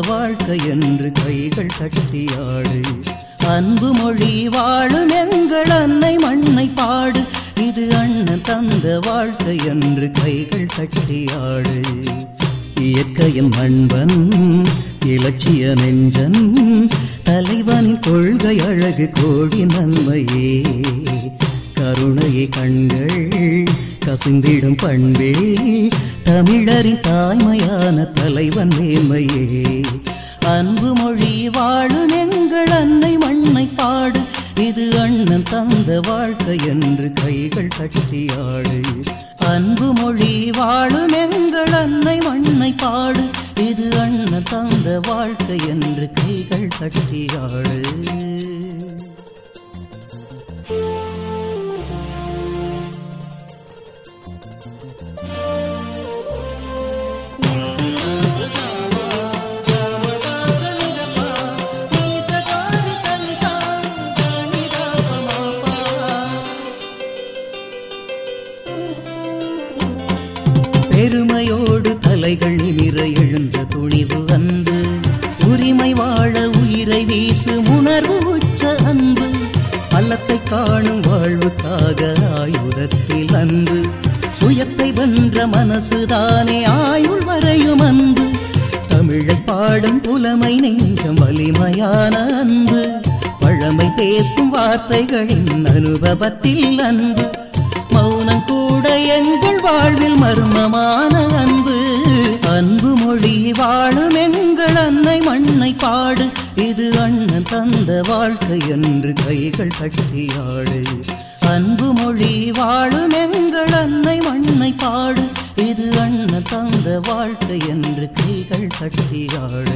வாழ்க்கை என்று கைகள் கட்டியாடு அன்பு மொழி வாழும் எங்கள் அன்னை மண்ணை பாடு இது அண்ணன் தந்த வாழ்க்கை என்று கைகள் கட்டியாடு இயற்கையின் மண்பன் இலட்சிய நெஞ்சன் தலைவனின் கொள்கை அழகு கோடி நன்மையே கருணையை கண்கள் கசிந்திடும் பண்பே தமிழரின் தாய்மையான தலைவன் மேன்மையே அன்பு மொழி வாழும் எங்கள் அன்னை மண்ணை பாடு இது அண்ணன் தந்த வாழ்க்கை என்று கைகள் கட்டியாடு அன்பு மொழி வாழும் எங்கள் அன்னை மண்ணை பாடு இது அண்ணன் தந்த வாழ்க்கை என்று கைகள் கட்டியாடு பெருமையோடு தலைகள் நிமிர எழுந்த துணிவு அன்பு உரிமை வாழ உயிரை வீசு உணர்வு உச்ச அன்பு பள்ளத்தை காணும் வாழ்வுக்காக ஆயுதத்தில் அன்பு சுயத்தை வென்ற மனசுதானே ஆயுள் வரையும் அன்பு தமிழை பாடும் புலமை நெஞ்சம் வலிமையான அன்பு பழமை பேசும் வார்த்தைகளின் அனுபவத்தில் அன்பு மௌனம் கூட எங்கள் வாழ்வில் மர்மமான அன்பு அன்பு மொழி வாழும் எங்கள் அன்னை மண்ணை பாடு இது அண்ணன் தந்த வாழ்க்கை என்று கைகள் கட்டியாடு அன்பு மொழி வாழும் எங்கள் அன்னை மண்ணை பாடு இது அண்ணன் தந்த வாழ்க்கை என்று கைகள் கட்டியாடு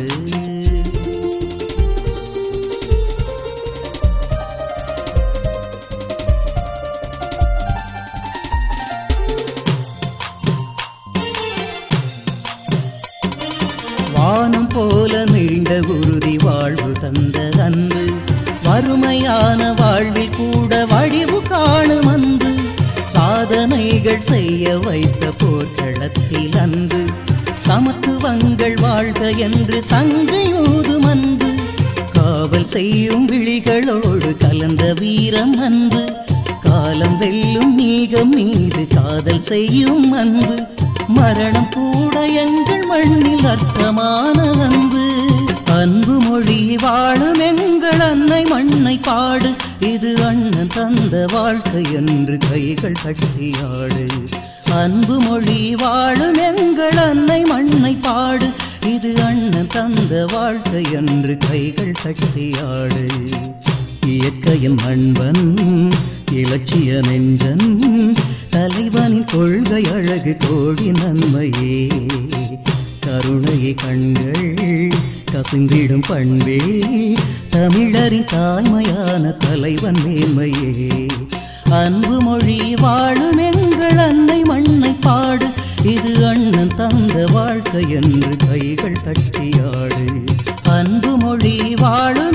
வானம் போல நீண்ட உறுதி வாழ்வு தந்த அன்பு வறுமையான வாழ்வில் கூட வடிவு காணும் அன்பு சாதனைகள் செய்ய வைத்த போர்க்களத்தில் அன்பு சமத்துவங்கள் வாழ்க என்று சங்கையூதும் அன்பு காவல் செய்யும் விழிகளோடு கலந்த வீரம் அன்பு காலம் வெல்லும் நீகம் மீது காதல் செய்யும் அன்பு மரணம் கூட எங்கள் மண்ணில் அர்த்தமான அன்பு அன்பு மொழி வாழும் எங்கள் அன்னை மண்ணை பாடு இது அண்ணன் தந்த வாழ்க்கை என்று கைகள் கட்டியாடு அன்பு மொழி வாழும் எங்கள் அன்னை மண்ணை பாடு இது அண்ணன் தந்த வாழ்க்கை என்று கைகள் கட்டியாடு இயற்கையின் அன்பன் இலட்சிய நெஞ்சன் தலைவனின் கொள்கை அழகு கோடி நன்மையே கருணையை கண்கள் கசிந்திடும் பண்பே தமிழரின் தாய்மையான தலைவன் மேன்மையே அன்பு மொழி வாழும் எங்கள் அன்னை மண்ணை பாடு இது அண்ணன் தந்த வாழ்க்கை என்று கைகள் தட்டியாடு அன்பு மொழி வாழும்